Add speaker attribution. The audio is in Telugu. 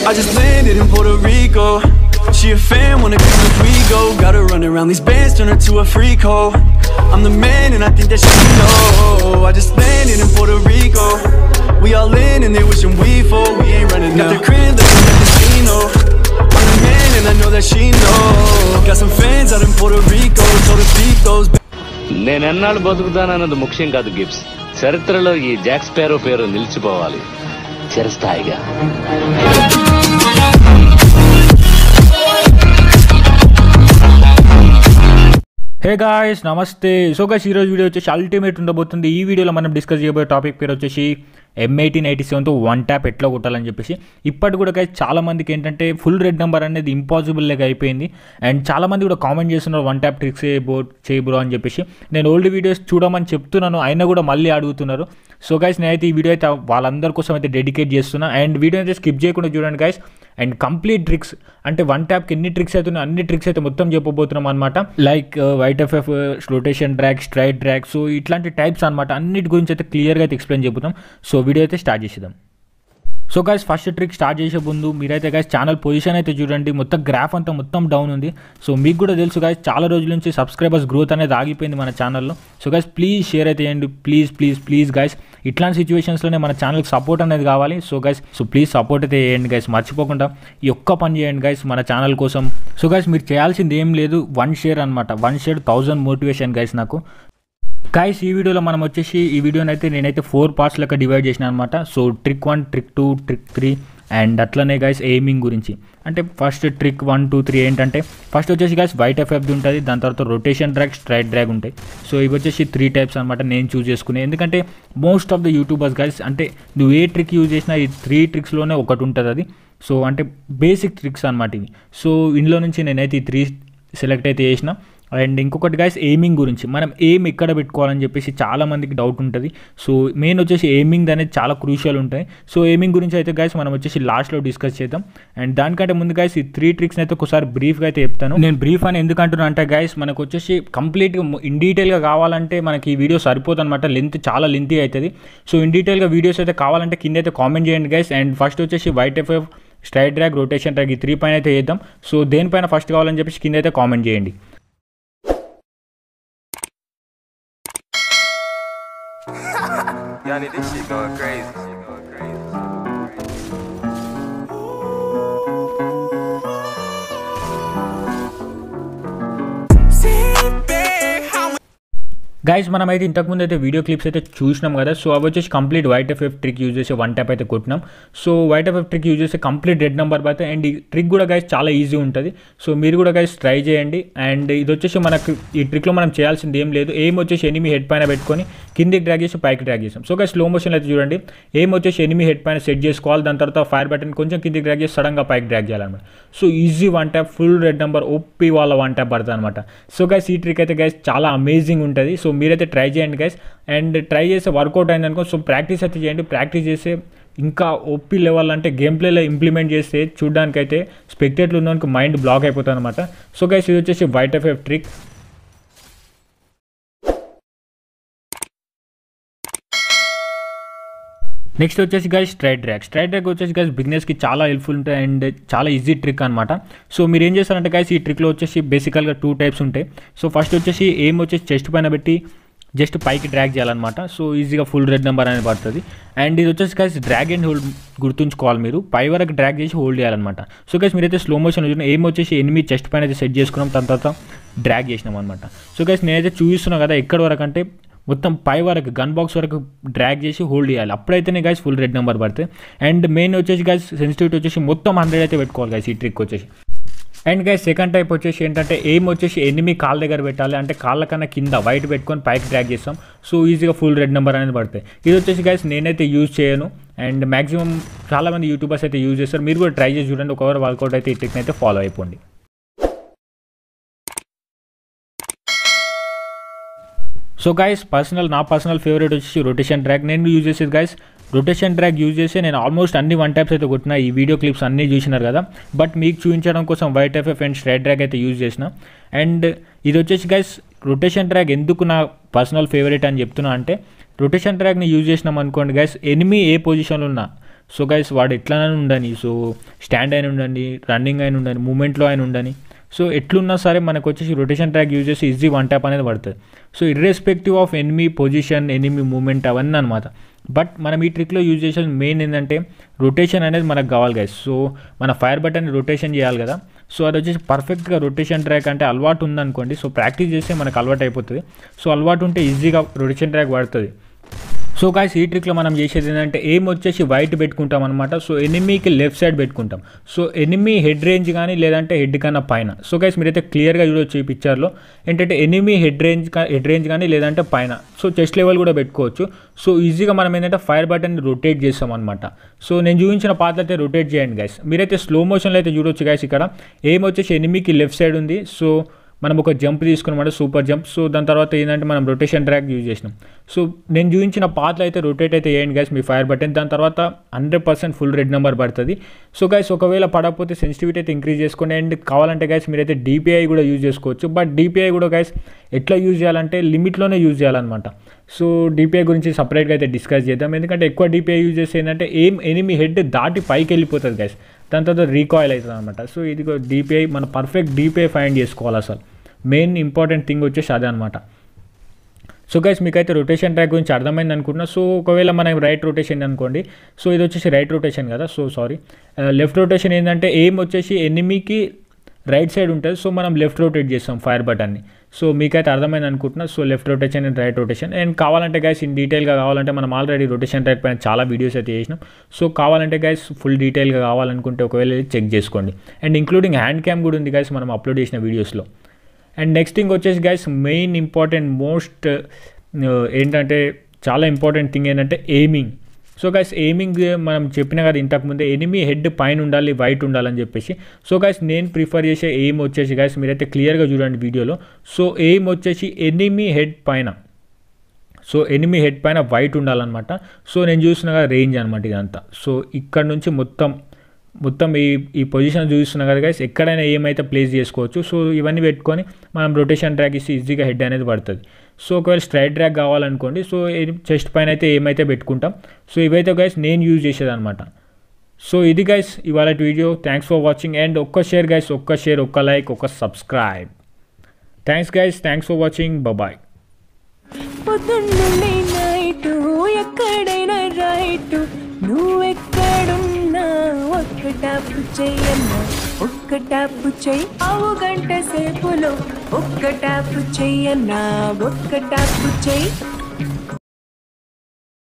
Speaker 1: I just landed in Puerto Rico. She a fan, wanna come with we go. Gotta run around these bands, turn her to a freak hoe. I'm the man, and I think that she know. I just landed in Puerto Rico. We all in, and they wishing we fall. We ain't running Got the crib, looking at the casino. I'm the man, and I know that she know. Got some fans out in Puerto Rico, so to speak, those.
Speaker 2: నేనెన్నాళ్ళు బతుకుతానన్నది ముఖ్యం కాదు గిబ్స్ చరిత్రలో ఈ జాక్ స్పారో పేరు నిలిచిపోవాలి చిరస్థాయిగా
Speaker 3: హే గాయస్ నమస్తే సో గాయస్ ఈరోజు వీడియో వచ్చేసి అల్టిమేట్ ఉండబోతుంది ఈ వీడియోలో మనం డిస్కస్ చేయబోయే టాపిక్ పేరు వచ్చేసి ఎం ఎయిటీన్ ఎయిటీ సెవెన్తో వన్ ట్యాప్ ఎట్లా కొట్టాలని చెప్పేసి ఇప్పటి కూడా guys చాలా మందికి ఏంటంటే ఫుల్ రెడ్ నెంబర్ అనేది ఇంపాసిబుల్ లాగా అయిపోయింది అండ్ చాలా మంది కూడా కామెంట్ చేస్తున్నారు వన్ ట్యాప్ ట్రిక్స్ చేయబో చేయబో అని చెప్పేసి నేను ఓల్డ్ వీడియోస్ చూడమని చెప్తున్నాను అయినా కూడా మళ్ళీ అడుగుతున్నారు సో గైస్ నేనైతే ఈ వీడియో అయితే వాళ్ళందరి కోసం అయితే డెడికేట్ చేస్తున్నా అండ్ వీడియో అయితే స్కిప్ చేయకుండా చూడండి గైస్ అండ్ కంప్లీట్ ట్రిక్స్ అంటే వన్ ట్యాప్కి ఎన్ని ట్రిక్స్ అవుతున్నాయి అన్ని ట్రిక్స్ అయితే మొత్తం చెప్పబోతున్నాం అనమాట like white FF rotation drag straight drag so ఇట్లాంటి టైప్స్ అనమాట అన్నిటి గురించి అయితే క్లియర్గా అయితే ఎక్స్ప్లెయిన్ చెబుతాం సో వీడియో అయితే స్టార్ట్ చేసేద్దాం so guys first trick start చేసే ముందు మీరైతే గైస్ ఛానల్ పొజిషన్ అయితే చూడండి మొత్తం గ్రాఫ్ అంతా మొత్తం డౌన్ ఉంది సో మీకు కూడా తెలుసు గైస్ చాలా రోజుల నుంచి సబ్స్క్రైబర్స్ గ్రోత్ అనేది ఆగిపోయింది మన ఛానల్లో సో గైస్ ప్లీజ్ షేర్ అయితే చేయండి ప్లీజ్ ప్లీజ్ ప్లీజ్ గైస్ ఇట్లాంటి సిచ్యువేషన్స్లోనే మన ఛానల్కి సపోర్ట్ అనేది కావాలి so guys so please support అయితే చేయండి గైస్ మర్చిపోకుండా ఈ ఒక్క పని చేయండి గైస్ మన ఛానల్ కోసం సో గైస్ మీరు చేయాల్సింది ఏం లేదు వన్ షేర్ అనమాట one share thousand motivation guys నాకు గైస్ ఈ వీడియోలో మనం వచ్చేసి ఈ వీడియోని అయితే నేనైతే ఫోర్ పార్ట్స్ లెక్క డివైడ్ చేసిన అనమాట so trick one trick two trick three and అట్లనే గైస్ ఎయిమింగ్ గురించి అంటే first trick one two three ఏంటంటే ఫస్ట్ వచ్చేసి గైస్ వైట్ ఎఫ్ఎఫ్ ఉంటుంది దాని తర్వాత రొటేషన్ డ్రాగ్ స్ట్రైట్ డ్రాగ్ ఉంటాయి సో ఇవి వచ్చేసి త్రీ టైప్స్ అనమాట నేను చూస్ చేసుకునే ఎందుకంటే most of the YouTubers guys అంటే నువ్వు ఏ ట్రిక్ యూజ్ చేసినా ఈ త్రీ ట్రిక్స్లోనే ఒకటి ఉంటుంది అది సో అంటే బేసిక్ ట్రిక్స్ అనమాట ఇవి సో ఇందులో నుంచి నేనైతే ఈ త్రీ సెలెక్ట్ అయితే చేసిన అండ్ ఇంకొకటి గైస్ ఎయిమింగ్ గురించి మనం ఎయిమ్ ఎక్కడ పెట్టుకోవాలని చెప్పేసి చాలా మందికి డౌట్ ఉంటుంది సో మెయిన్ వచ్చేసి ఎయిమింగ్ అనేది చాలా క్రూషియల్ ఉంటాయి సో ఎయిమింగ్ గురించి అయితే గైస్ మనం వచ్చేసి లాస్ట్లో డిస్కస్ చేద్దాం అండ్ దానికంటే ముందు గైస్ ఈ త్రీ ట్రిక్స్ అయితే ఒకసారి బ్రీఫ్గా అయితే చెప్తాను నేను బ్రీఫ్ అని ఎందుకు అంటున్నా అంటే గైస్ మనకు వచ్చేసి కంప్లీట్గా ఇన్ డీటెయిల్గా కావాలంటే మనకి ఈ వీడియో సరిపోతుంది అనమాట లెంత్ చాలా లెంతీ అవుతుంది సో ఇన్ డీటెయిల్గా వీడియోస్ అయితే కావాలంటే కింద అయితే కామెంట్ చేయండి గైస్ అండ్ ఫస్ట్ వచ్చేసి white FF straight drag rotation drag ఈ త్రీ పైన అయితే చేద్దాం సో దేనిపైన ఫస్ట్ కావాలని చెప్పేసి కింద అయితే కామెంట్ చేయండి
Speaker 4: Yanni, this shit going crazy.
Speaker 3: Guys మనం అయితే ఇంతకుముందు అయితే వీడియో క్లిప్స్ అయితే చూసినాం కదా సో అవి వచ్చేసి complete white FF trick use చేసి వన్ ట్యాప్ అయితే కొట్టినాం so white FF trick use చేసి కంప్లీట్ రెడ్ నెంబర్ అయితే అండ్ ఈ ట్రిక్ కూడా గైస్ చాలా ఈజీ ఉంటుంది సో మీరు కూడా గైస్ ట్రై చేయండి అండ్ ఇది వచ్చేసి మనకు ఈ ట్రిక్లో మనం చేయాల్సింది ఏం లేదు ఏం వచ్చేసి ఎనిమి హెడ్ పైన పెట్టుకొని కిందికి డ్రాగ్ చేసి పైకి డ్రాగ్ చేసాం సో గైస్ స్లో మోషన్ అయితే చూడండి ఏం వచ్చేసి ఎనిమి హెడ్ పైన సెట్ చేసుకోవాలి దాని తర్వాత ఫైర్ బటన్ కొంచెం కిందికి డ్రాగ్ చేసి సడన్గా పైకి డ్రాగ్ చేయాలన్నమాట so easy one tap full red number ఒప్పి వాళ్ళ వన్ ట్యాప్ పడుతుంది అనమాట సో గైస్ ఈ ట్రిక్ అయితే గైస్ చాలా అమేజింగ్ ఉంటుంది సో మీరైతే ట్రై చేయండి గైస్ అండ్ ట్రై చేస్తే వర్కౌట్ అయింది అనుకో సో ప్రాక్టీస్ అయితే చేయండి ప్రాక్టీస్ చేస్తే ఇంకా ఓపీ లెవెల్ అంటే గేమ్ ప్లేలో ఇంప్లిమెంట్ చేస్తే చూడడానికి అయితే స్పెక్టేట్లు ఉన్నవానికి మైండ్ బ్లాక్ అయిపోతుంది అనమాట సో గైస్ ఇది వచ్చేసి white F F trick next వచ్చేసి guys straight drag straight drag వచ్చేసి గైస్ బిగినర్స్కి చాలా హెల్ప్ఫుల్ ఉంటాయి అండ్ చాలా ఈజీ ట్రిక్ అనమాట సో మీరు ఏం చేస్తారంటే గైస్ ఈ ట్రిక్లో వచ్చేసి బేసికల్గా టూ టైప్స్ ఉంటాయి సో ఫస్ట్ వచ్చేసి ఏం వచ్చేసి చెస్ట్ పైన పెట్టి జస్ట్ పైకి డ్రాగ్ చేయాలన్నమాట సో ఈజీగా ఫుల్ రెడ్ నెంబర్ అనేది పడుతుంది అండ్ ఇది వచ్చేసి గైస్ డ్రాగ్ అండ్ హోల్డ్ గుర్తుంచుకోవాలి మీరు పై వరకు డ్రాగ్ చేసి హోల్డ్ చేయాలన్నమాట సో గైస్ మీరైతే స్లో మోషన్ చూడండి ఏం వచ్చేసి ఎనిమిది చెస్ట్ పైన అయితే సెట్ చేసుకున్నాం దాని తర్వాత డ్రాగ్ చేసినాం అనమాట సో గైస్ నేనైతే చూపిస్తున్నా కదా ఎక్కడి వరకు అంటే మొత్తం పై వరకు గన్ బాక్స్ వరకు డ్రాగ్ చేసి హోల్డ్ చేయాలి అప్పుడైతేనే గైస్ ఫుల్ రెడ్ నెంబర్ పడుతుంది అండ్ మెయిన్ వచ్చేసి గైస్ సెన్సిటివిటీ వచ్చేసి మొత్తం హండ్రెడ్ అయితే పెట్టుకోవాలి గైస్ ఈ ట్రిక్ వచ్చేసి అండ్ గైస్ సెకండ్ టైప్ వచ్చేసి ఏంటంటే ఏం వచ్చేసి ఎనిమి కాళ్ళ దగ్గర పెట్టాలి అంటే కాళ్ళ కన్నా కింద వైట్ పెట్టుకొని పైకి డ్రాగ్ చేస్తాం సో ఈజీగా ఫుల్ రెడ్ నెంబర్ అనేది పడతాయి ఇది వచ్చేసి గైస్ నేనైతే యూజ్ చేయను అండ్ మాక్సిమం చాలామంది యూట్యూబర్స్ అయితే యూజ్ చేస్తారు మీరు కూడా ట్రై చేసి చూడండి ఒకవేళ వర్కౌట్ అయితే ఈ ట్రిక్ని అయితే ఫాలో అయిపోండి సో గైస్ పర్సనల్ నా పర్సనల్ ఫేవరెట్ వచ్చేసి రొటేషన్ ట్రాక్ నేను యూజ్ చేసేది గైస్ రొటేషన్ ట్రాక్ యూజ్ చేసి నేను ఆల్మోస్ట్ అన్ని వన్ టైప్స్ అయితే కొట్టిన ఈ వీడియో క్లిప్స్ అన్నీ చూసినారు కదా బట్ మీకు చూపించడం కోసం white FF and straight track అయితే యూజ్ చేసిన అండ్ ఇది వచ్చేసి గైస్ రొటేషన్ ట్రాక్ ఎందుకు నా పర్సనల్ ఫేవరెట్ అని చెప్తున్నా అంటే రొటేషన్ ట్రాక్ని యూజ్ చేసినాం అనుకోండి గైస్ ఎనిమి ఏ పొజిషన్లో ఉన్నా సో గైస్ వాడు ఎట్లనైనా ఉండని సో స్టాండ్ అయిన ఉండని రన్నింగ్ అయిన ఉండని మూమెంట్లో అయిన ఉండని సో ఎట్లున్నా సరే మనకు వచ్చేసి రొటేషన్ ట్రాక్ యూజ్ చేసి ఈజీ వన్ ట్యాప్ అనేది పడుతుంది so irrespective of enemy position enemy movement అవన్నీ అనమాట బట్ మనం ఈ ట్రిక్లో యూజ్ చేసేది మెయిన్ ఏంటంటే రొటేషన్ అనేది మనకు కావాలి గైస్ సో మన ఫైర్ బటన్ రొటేషన్ చేయాలి కదా సో అది వచ్చేసి పర్ఫెక్ట్గా రొటేషన్ ట్రాక్ అంటే అలవాటు ఉందనుకోండి సో ప్రాక్టీస్ చేస్తే మనకు అలవాటు అయిపోతుంది సో అలవాటు ఉంటే ఈజీగా రొటేషన్ ట్రాక్ పడుతుంది సో గాయస్ ఈ ట్రిక్లో మనం చేసేది ఏంటంటే ఏం వచ్చేసి వైట్ పెట్టుకుంటాం అనమాట సో ఎనిమీకి లెఫ్ట్ సైడ్ పెట్టుకుంటాం సో ఎనిమీ హెడ్ రేంజ్ కానీ లేదంటే హెడ్ కన్నా పైన సో గైస్ మీరైతే క్లియర్గా చూడొచ్చు ఈ పిక్చర్లో ఏంటంటే enemy head range head range కానీ లేదంటే పైన సో చెస్ట్ లెవెల్ కూడా పెట్టుకోవచ్చు సో ఈజీగా మనం ఏంటంటే ఫైర్ బటన్ రొటేట్ చేస్తాం అనమాట సో నేను చూపించిన పాత అయితే రొటేట్ చేయండి గైస్ మీరైతే స్లో మోషన్లో అయితే చూడొచ్చు గైస్ ఇక్కడ ఏం వచ్చేసి ఎనిమీకి లెఫ్ట్ సైడ్ ఉంది సో మనం ఒక జంప్ తీసుకున్నమాట సూపర్ జంప్ సో దాని తర్వాత ఏంటంటే మనం రొటేషన్ ట్రాక్ యూజ్ చేసినాం సో నేను చూపించిన పాత్రలు అయితే రొటేట్ అయితే చేయండి గైస్ మీ ఫైర్ బటన్ దాని తర్వాత hundred percent full red number పడుతుంది సో గైస్ ఒకవేళ పడకపోతే సెన్సిటివిటీ అయితే ఇంక్రీజ్ చేసుకోండి అండ్ కావాలంటే గైస్ మీరైతే డిపిఐ కూడా యూజ్ చేసుకోవచ్చు బట్ డిపిఐ కూడా గైస్ ఎట్లా యూజ్ చేయాలంటే లిమిట్లోనే యూజ్ చేయాలన్నమాట సో డిపిఐ గురించి సపరేట్గా అయితే డిస్కస్ చేద్దాం ఎందుకంటే ఎక్కువ డిపిఐ యూజ్ చేస్తే ఏంటంటే ఏం ఎనిమి హెడ్ దాటి పైకి వెళ్ళిపోతుంది గైస్ దాని తర్వాత రీకాయిల్ అవుతుంది అనమాట సో ఇది డిపిఐ మన పర్ఫెక్ట్ డిపిఐ ఫైండ్ చేసుకోవాలి అసలు మెయిన్ ఇంపార్టెంట్ థింగ్ వచ్చేసి అదే అనమాట సో గైస్ మీకైతే రొటేషన్ ట్రాక్ గురించి అర్థమైంది అనుకుంటున్నా సో ఒకవేళ మనం రైట్ రొటేషన్ అనుకోండి సో ఇది వచ్చేసి రైట్ రొటేషన్ కదా సో సారీ లెఫ్ట్ రొటేషన్ ఏంటంటే ఏం వచ్చేసి ఎనిమికి రైట్ సైడ్ ఉంటుంది సో మనం లెఫ్ట్ రొటేట్ చేస్తాం ఫైర్ బటన్ని సో మీకైతే అర్థమైంది అనుకుంటున్నా so left rotation and right rotation and కావాలంటే గైస్ ఇన్ డీటెయిల్గా కావాలంటే మనం ఆల్రెడీ రొటేషన్ ట్రాక్ పైన చాలా వీడియోస్ అయితే చేసినాం సో కావాలంటే గైస్ ఫుల్ డీటెయిల్గా కావాలనుకుంటే ఒకవేళ చెక్ చేసుకోండి అండ్ ఇంక్లూడింగ్ హ్యాండ్ క్యామ్ కూడా ఉంది గైస్ మనం అప్లోడ్ చేసిన వీడియోస్లో అండ్ నెక్స్ట్ థింగ్ వచ్చేసి గైస్ మెయిన్ ఇంపార్టెంట్ మోస్ట్ ఏంటంటే చాలా ఇంపార్టెంట్ థింగ్ ఏంటంటే ఎయిమింగ్ సో గైస్ ఎయిమింగ్ మనం చెప్పిన కదా ఇంతకుముందే ఎనిమి హెడ్ పైన ఉండాలి వైట్ ఉండాలని చెప్పేసి సో గైస్ నేను ప్రిఫర్ చేసే ఎయిమ్ వచ్చేసి గైస్ మీరైతే క్లియర్గా చూడండి వీడియోలో సో ఎయిమ్ వచ్చేసి ఎనిమి హెడ్ పైన సో ఎనిమి హెడ్ పైన వైట్ ఉండాలన్నమాట సో నేను చూసిన కదా రేంజ్ అనమాట ఇదంతా సో ఇక్కడ నుంచి మొత్తం మొత్తం ఈ ఈ పొజిషన్ చూపిస్తున్నా కదా గైస్ ఎక్కడైనా ఏమైతే ప్లేస్ చేసుకోవచ్చు సో ఇవన్నీ పెట్టుకొని మనం రొటేషన్ ట్రాక్ ఇస్తే ఈజీగా హెడ్ అనేది పడుతుంది సో ఒకవేళ స్ట్రైట్ ట్రాక్ కావాలనుకోండి సో చెస్ట్ పైన అయితే ఏమైతే పెట్టుకుంటాం సో ఇవైతే గైస్ నేను యూజ్ చేసేదన్నమాట సో ఇది గైస్ ఇవాళ video thanks for watching and ఒక్క షేర్ గైస్ ఒక్క షేర్ ఒక్క లైక్ ఒక్క subscribe thanks guys thanks for watching bye
Speaker 4: పొద్దున్నుండి నైటు ఎక్కడైనా రైటు నువ్వెక్కడున్నా ఒక్క టాపు చెయ్యన్నా ఒక్క టాపు చెయ్యి పావు గంట సేపులో ఒక్క టాపు చెయ్యన్నా ఒక్క టాపు చెయ్యి